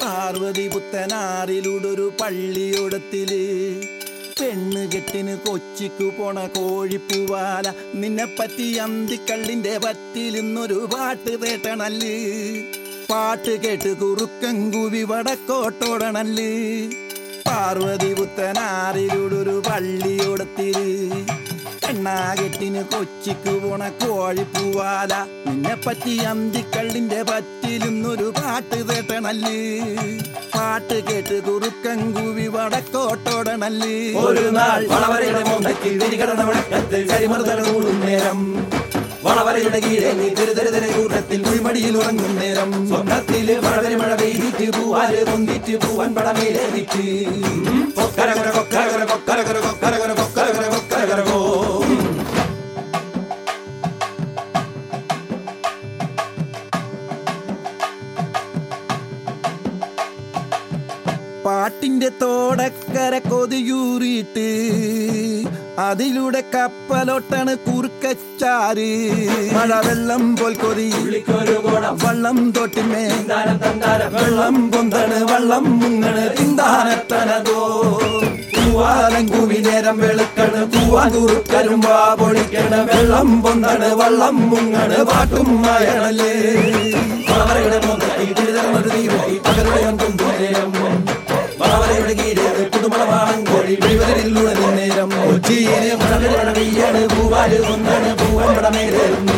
പാർവതി പുത്തനാറിലൂടൊരു പള്ളിയോടത്തില് പെണ്ണ് കെട്ടിന് കൊച്ചിക്കു പോണ കോഴിപ്പൂവാല നിന്നെ പറ്റി അന്തിക്കള്ളിന്റെ പറ്റിലിന്നൊരു പാട്ട് തേട്ടണല്ല് പാട്ട് കേട്ട് കുറുക്കൻ കുവി വടക്കോട്ടോടണല്ല് പാർവതി പുത്തനാറിലൂടൊരു പള്ളിയോടത്തില് പെണ്ണാകെട്ടിന് കൊച്ചിക്ക് പോണ കോഴിപ്പൂവാല നിന്നെ പറ്റി അന്തിക്കള്ളിന്റെ പറ്റിലിന്നൊരു പാട്ട് തേട്ടണല്ല് പാട്ട് കേട്ട് കുറുക്കൻ കൂവി വടക്കോട്ടോടണല്ല് ഒരു നാൾ വളവരയുടെ മോന്തയ്ക്ക് വിരികടന്ന വിളക്കത്ത് കരിമറുതല കൂടും നേരം വളവരയുടെ കീഴെ നീ തെരുതെരുതെര കൂട്ടത്തിൽ കുഴിമടിയിൽ ഉറങ്ങും നേരം സ്വപ്നത്തില് വളവരെ മഴ പെയ്തിട്ട് പൂവാല് പൊന്തിട്ട് പൂവൻ പടമേലേറിട്ട് കൊക്കരകര കൊക്കരകര കൊക്കരകര കൊക്കരകര കൊക്കരകര കൊക്കരകര കോ പാട്ടിന്റെ തോടക്കര കൊതിയൂറിയിട്ട് അതിലൂടെ കപ്പലോട്ടാണ് കുറുക്കച്ചാറ് മഴവെള്ളം പോൽ കൊതി പുള്ളിക്കൊരു കോടം വള്ളം തൊട്ടിമേ താരം തന്താരം വെള്ളം പൊന്തണ് വള്ളം മുങ്ങണ് തിന്താനത്തനതോ പൂവാലം കൂവി നേരം വെളുക്കണ് പൂവാൻ കുറുക്കരും വാ പൊളിക്കണ് വെള്ളം പൊന്തണ് വള്ളം മുങ്ങണ് പാട്ടും മായണല്ലേ വളവരയുടെ മോന്തയ്ക്ക് തിരുതരമൊരു തീരായി പകരുടയൻ കൊണ്ടു നേരം വളവരയുടെ കീഴെ പുതുമണവാളം കോഴി വിളിവരിലൂടെ നേരം കൊച്ചിയിലെ മഴ മഴ പെയ്യാണ് പൂവാല് ഒന്നാണ് പൂവൻ പടമേലേറും